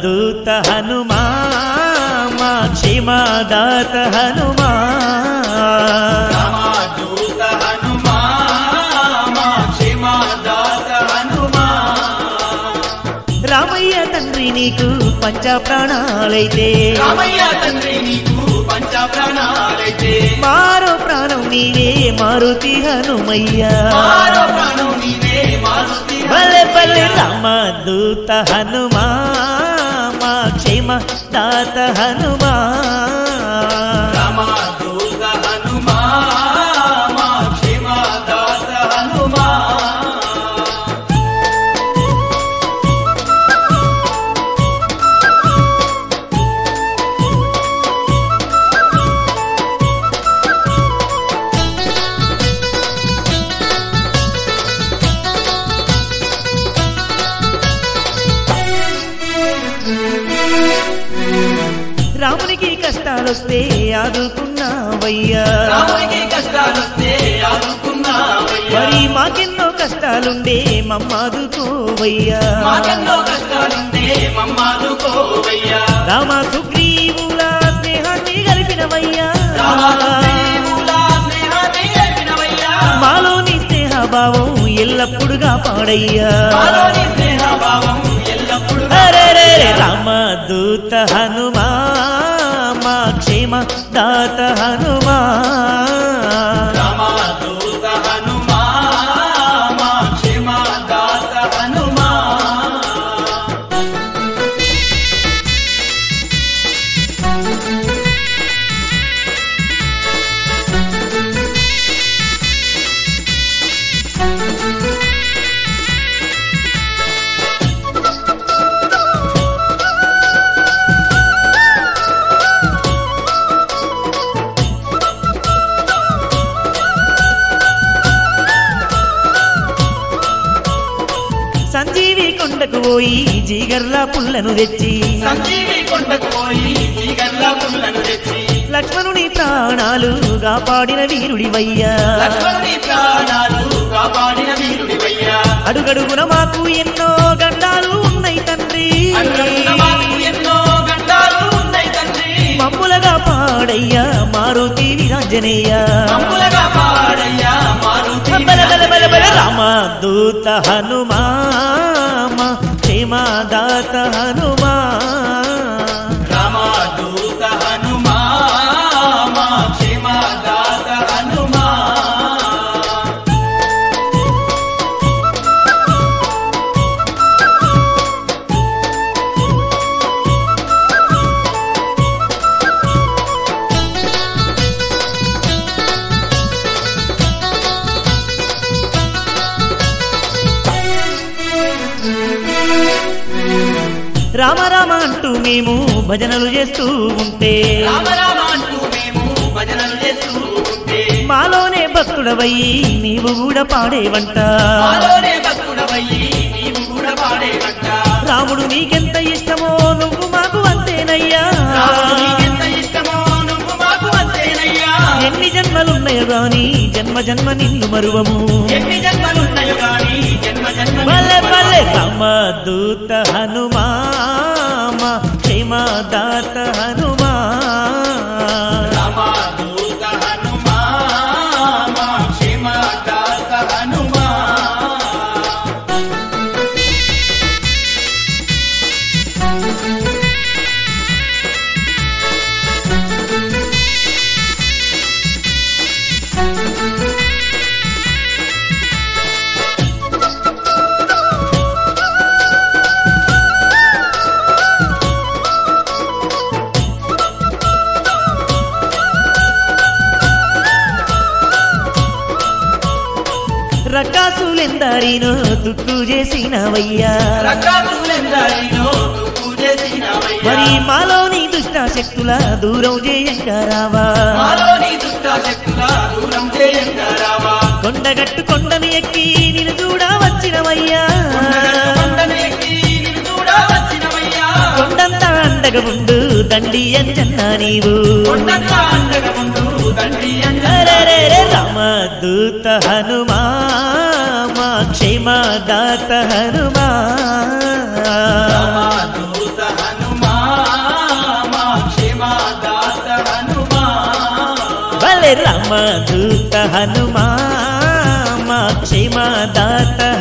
రామదూత హనుమా మా క్షేమదాత హనుమా రామదూత హనుమా మా క్షేమదాత హనుమా రామయ్య తండ్రి నీకు పంచ ప్రాణాలైతే రామయ్య తండ్రి నీకు పంచ ప్రాణాలైతే మారో ప్రాణం నీవే మారుతి హనుమయ్యా మారో ప్రాణం నీవే మారుతి బలె బలె రామదూత హనుమా మా క్షేమ దాత హనుమా రామదూత హనుమా మా క్షేమదాత హనుమా రామునికి కష్టాలొస్తే ఆదుకున్నావయ్యా రాముడికి కష్టాలొస్తే ఆదుకున్నావయ్యా మరి మాకెన్నో కష్టాలుండే మమ్మాదుకోవయ్యా మాకెన్నో కష్టాలుంటే మమ్మాదుకోవయ్యా రామ సుగ్రీవుల స్నేహాన్ని కలిపినవయ్యా రామదేవులా స్నేహాన్ని గడిపినవయ్యా. మాలోని స్నేహభావం ఎల్లప్పుడుగా పాడయ్యా మాలోని స్నేహభావం ఎల్లప్పుడూ అరెరెరె రామదూత హనుమా మా క్షేమ దాత హనుమా రామదూత హనుమా మా క్షేమదాత హనుమా సంజీవి కొండకు పోయి జీగర్ల పుల్లను తెచ్చి సంజీవి కొండకు పోయి జీగల్ల పుల్లను తెచ్చి లక్ష్మణుని ప్రాణాలు కాపాడిన వీరుడివయ్యా లక్ష్మణుని ప్రాణాలు కాపాడిన వీరుడివయ్యా అడుగడుగున మాకు ఎన్నో గండాలు ఉన్నాయి తండ్రి అన్నంత మాకు ఎన్నో గండాలు ఉన్నాయి తండ్రి మమ్ములగా పాడయ్యా మారుతి విరాంజనేయ మమ్ములగా పాడయ్యా మారుతి బల బల బల బల రామదూత హనుమా మా క్షేమదాత హనుమా రామదూత హనుమా మా క్షేమదాత హనుమా రామ రామ అంటూ మేము భజనలు చేస్తూ ఉంటే రామ రామ అంటూ మేము భజనలు చేస్తూ ఉంటే మాలోనే భక్తుడవయ్యి నీవు కూడా పాడేవంట మాలోనే భక్తుడవయ్యి నీవు కూడా పాడేవంట రాముడు నీకెంత ఇష్టమో నువ్వు మాకు అంతేనయ్యా రాముడు నీకెంత ఇష్టమో నువ్వు మాకు అంతేనయ్యా ఎన్ని జన్మలున్నాయో గాని జన్మ జన్మ నిన్ను మరువము ఎన్ని జన్మలున్నాయో గాని జన్మ జన్మ బలె బలె రామదూత హనుమా మా క్షేమదాత హనుమా రామదూత హనుమా మా క్షేమదాత హనుమా రకాసులెందరినో దుక్కు చేసినవయ్యా రకాసులెందరినో తుప్పు చేసినవయ్యా. మరి మాలోని దుష్ట శక్తుల దూరం చేయంగా రావా మాలోని దుష్ట శక్తుల దూరం చేయంగా రావా. కొండగట్టు కొండని ఎక్కి నిన్ను చూడా వచ్చినవయ్యా కొండగట్టు కొండను ఎక్కి నిన్ను చూడ వచ్చినవయ్యా. కొండంతా అండగా ఉండు దండి అంజన్న నీవు కొండంతా అండగా ఉండు తండ్రి అంజన్న. అరెరెరె రామదూత హనుమా మా క్షేమదాత హనుమా రామదూత హనుమా అరే రామదూత హనుమా మా క్షేమదాత